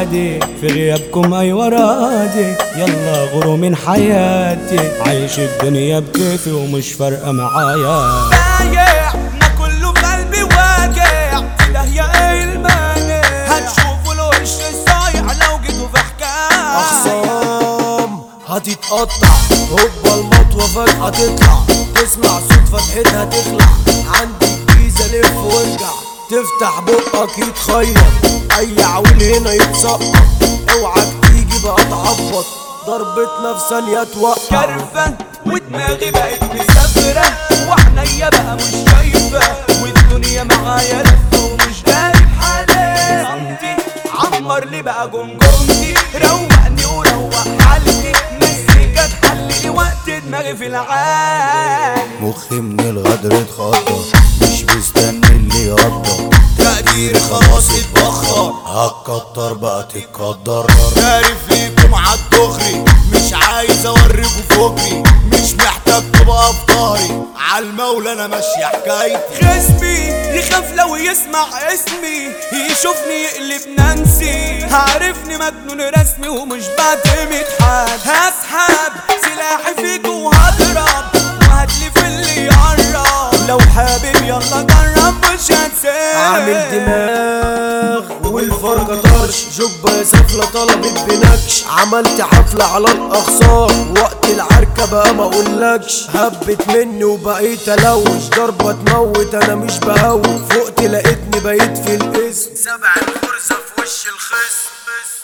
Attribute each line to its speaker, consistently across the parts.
Speaker 1: عادي في غيابكم ايوه راضي يلا غروا من حياتي عايش الدنيا بكيفي ومش فارقه معايا
Speaker 2: بايع ما كله في قلبي واجع في داهية ايه المانع هتشوفوا الوش الصايع لو جيتوا في حكاية
Speaker 3: اخصام هتتقطع هوبا المطوة فجأة تطلع تسمع صوت فتحتها تخلع عندي الجيزة لف وارجع تفتح بقك يتخيط اي عويل هنا يتسقط اوعك تيجي بقى تعبط ضربتنا في ثانية توقع
Speaker 2: كرفة ودماغي بقت مسافرة وعينيا بقى مش شايفة والدنيا معايا لفة ومش داري بحالي صمتي عمر لي بقى جمجمتي روقني وروق حالتي مزيكا تحللي وقت دماغي في العالي
Speaker 3: مخي من الغدر اتخطى مش مستني اللي يقدر تقديري خلاص اتبخر هتكتر بقى تتقدر عارف فيكم عالدغري مش عايز اوريكوا فجري مش محتاج تبقى في ظهري عالمولى انا ماشية حكايتي
Speaker 2: خصمي يخاف لو يسمع اسمي يشوفني يقلب نانسي عارفني مجنون رسمي ومش بعتمد حد هسحب سلاحي فيك وهضرب وهتلي في اللي يقرب لو حابب يلا جرب مش هتسيب
Speaker 3: عامل دماغ والفرقة طرش جبة سفلة طلبت بنكش عملت حفلة على الأغصان وقت العركة بقى ما اقولكش هبت مني وبقيت ألوش ضربة تموت أنا مش بهوت فقت لقيتني بقيت في الاسم سبع الغرزة في وش الخصم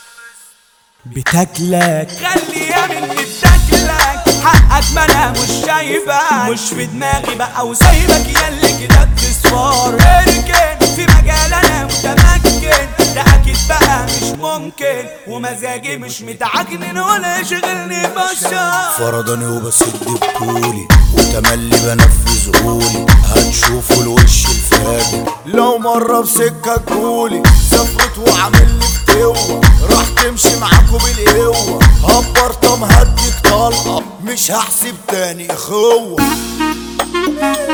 Speaker 1: بتاكلك
Speaker 2: خليها مني بتاكلك حقك ما انا مش شايفك مش في دماغي بقى وسايبك ياللي كده بتصفار اركن في مجال انا متمكن ده اكيد بقى مش ممكن ومزاجي مش متعجنن ولا يشغلني بشر
Speaker 3: فرضاني وبسد بطولي وتملي بنفذ قولي هتشوفوا الوش الفاجر لو مرة بسكة تقولي سافرت وعامل لي فتوة راح تمشي معاكوا بالقوة هبرطم هديك طلقة مش هحسب تاني اخوة